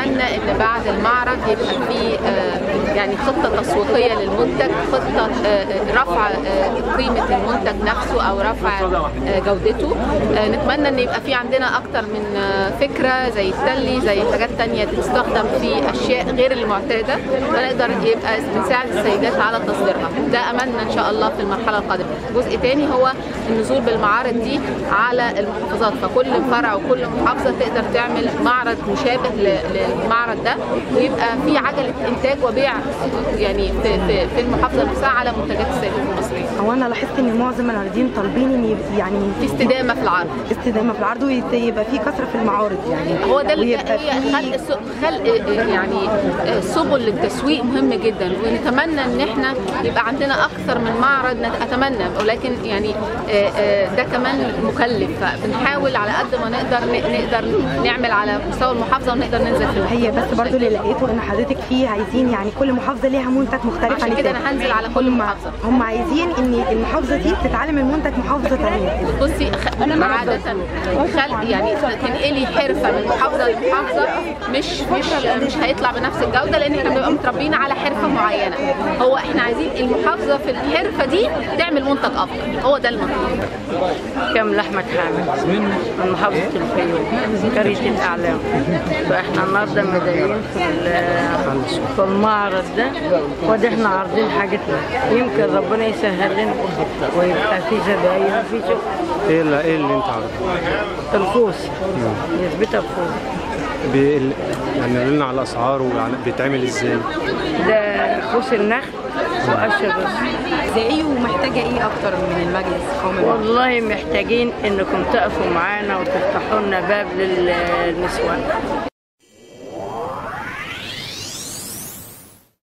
نتمنى ان بعد المعرض يبقى في آه، يعني خطه تسويقيه للمنتج خطه آه، رفع آه، قيمه المنتج نفسه او رفع آه، جودته آه، نتمنى ان يبقى في عندنا اكتر من آه، فكره زي التلي زي حاجات تانية تستخدم في اشياء غير المعتاده فنقدر يبقى بنساعد السيدات على تصديرها ده املنا ان شاء الله في المرحله القادمه جزء تاني هو النزول بالمعارض دي على المحافظات فكل فرع وكل محافظه تقدر تعمل معرض مشابه ل- للمعرض ده ويبقى في عجله انتاج وبيع يعني في, في, في المحافظه نفسها على منتجات السيدات المصريه هو انا لاحظت ان معظم العارضين طالبين ان يبقى يعني في استدامه في العرض استدامه في العرض ويبقى في كثره في المعارض يعني هو ده اللي ويبقى هي في- خلق س- خلق يعني سبل للتسويق مهم جدا ونتمنى ان احنا يبقى عندنا اكثر من معرض نت- اتمنى ولكن يعني آه، آه، ده كمان مكلف فبنحاول على قد ما نقدر ن- نقدر نعمل على مستوى المحافظه ونقدر ننزل في هي المحافظة. بس برضو اللي لقيته ان حضرتك فيه عايزين يعني كل محافظه ليها منتج مختلف عشان عن كده التاني. أنا هنزل على كل هم- محافظة. هم عايزين ان المحافظه دي تتعلم المنتج محافظه ثانيه بصي خ... عادة خلق يعني تنقلي حرفة من محافظة لمحافظة مش مش مش هيطلع بنفس الجودة لأن احنا بنبقى متربيين على حرفة معينة هو احنا عايزين المحافظة في الحرفة دي تعمل منتج أفضل هو ده المطلوب كامل احمد حامد من محافظه الفيوم قريه الاعلام فاحنا النهارده مدعيين في ال- في المعرض ده وده احنا عارضين حاجتنا يمكن ربنا يسهل لنا ويبقى في زباين وفي شغل ايه اللي ايه اللي انت عارضه؟ الكوس نسبتها الكوس بال- يعني قول لنا على الاسعار وبيتعمل ازاي؟ ده كوس النخل وقش الرز ازاي ومحتاجه ايه اكتر من المجلس القومي والله محتاجين انكم تقفوا معانا وتفتحوا لنا باب للنسوان